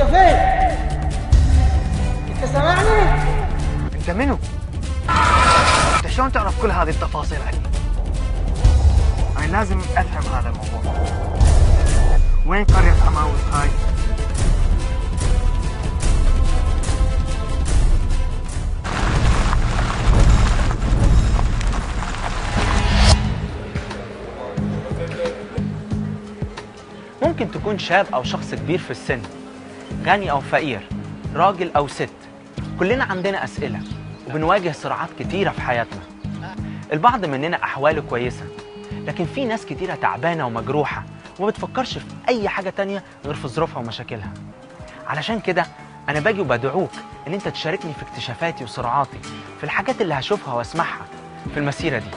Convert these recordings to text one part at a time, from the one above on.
انت فين انت سامعني انت منو؟ انت شلون تعرف كل هذه التفاصيل عني؟ انا لازم افهم هذا الموضوع وين قرية عماوس هاي؟ ممكن تكون شاب أو شخص كبير في السن غني أو فقير راجل أو ست كلنا عندنا أسئلة وبنواجه صراعات كتيرة في حياتنا البعض مننا أحواله كويسة لكن في ناس كتيرة تعبانة ومجروحة وما بتفكرش في أي حاجة تانية غير في ظروفها ومشاكلها علشان كده أنا باجي وبدعوك إن أنت تشاركني في اكتشافاتي وصراعاتي في الحاجات اللي هشوفها وأسمعها في المسيرة دي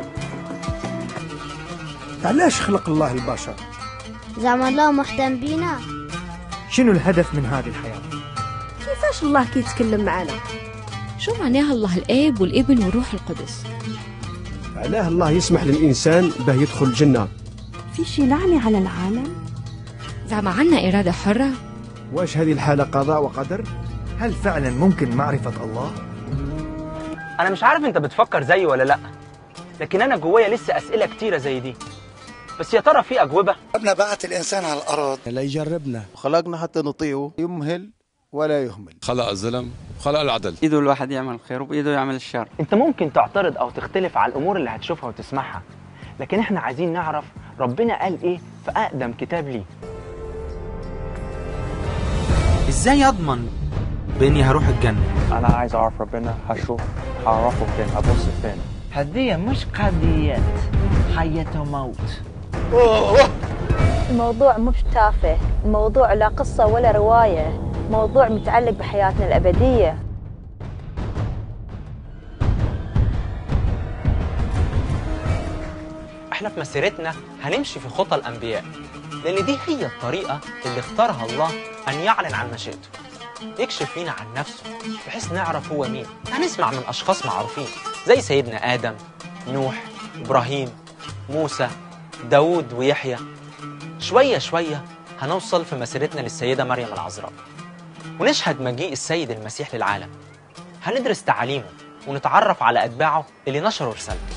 علاش خلق الله البشر زعما الله مهتم بينا شنو الهدف من هذه الحياة؟ كيفاش الله كي يتكلم معنا شو معناها الله الآب والابن والروح القدس علاه الله يسمح للإنسان به يدخل الجنة في شي لعنة على العالم زعما عنا إرادة حرة واش هذه الحالة قضاء وقدر؟ هل فعلا ممكن معرفة الله؟ أنا مش عارف أنت بتفكر زيي ولا لأ لكن أنا جوايا لسه أسئلة كتيرة زي دي بس يا ترى في أجوبة؟ ربنا بعث الإنسان على الأرض لا يجربنا خلقنا حتى نطيعه يمهل ولا يهمل خلق الظلم وخلق العدل ايده الواحد يعمل الخير وبايده يعمل الشر انت ممكن تعترض او تختلف على الامور اللي هتشوفها وتسمعها لكن احنا عايزين نعرف ربنا قال ايه في اقدم كتاب ليه ازاي اضمن باني هروح الجنه انا عايز اعرف ربنا هشوف هعرفه فين هبص فين هدية مش قضية حياة وموت الموضوع مش تافه الموضوع لا قصة ولا رواية موضوع متعلق بحياتنا الأبدية احنا في مسيرتنا هنمشي في خطى الانبياء لان دي هي الطريقه اللي اختارها الله ان يعلن عن مشيئته يكشف لينا عن نفسه بحيث نعرف هو مين هنسمع من اشخاص معروفين زي سيدنا ادم نوح ابراهيم موسى داود ويحيى شويه شويه هنوصل في مسيرتنا للسيده مريم العذراء ونشهد مجيء السيد المسيح للعالم هندرس تعاليمه ونتعرف على اتباعه اللي نشروا رسالته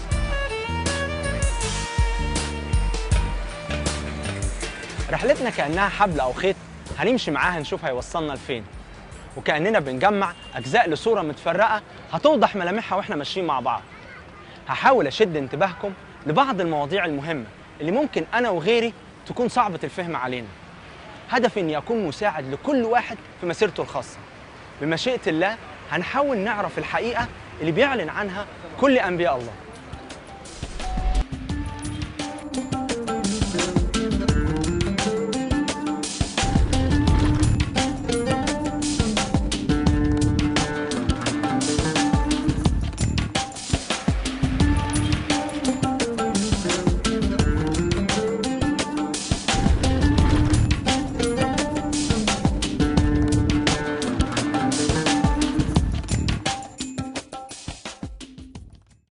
رحلتنا كأنها حبل أو خيط هنمشي معاها نشوف هيوصلنا لفين وكأننا بنجمع أجزاء لصورة متفرقة هتوضح ملامحها وإحنا ماشيين مع بعض هحاول أشد انتباهكم لبعض المواضيع المهمة اللي ممكن أنا وغيري تكون صعبة الفهم علينا هدفي إني أكون مساعد لكل واحد في مسيرته الخاصة بمشيئة الله هنحاول نعرف الحقيقة اللي بيعلن عنها كل أنبياء الله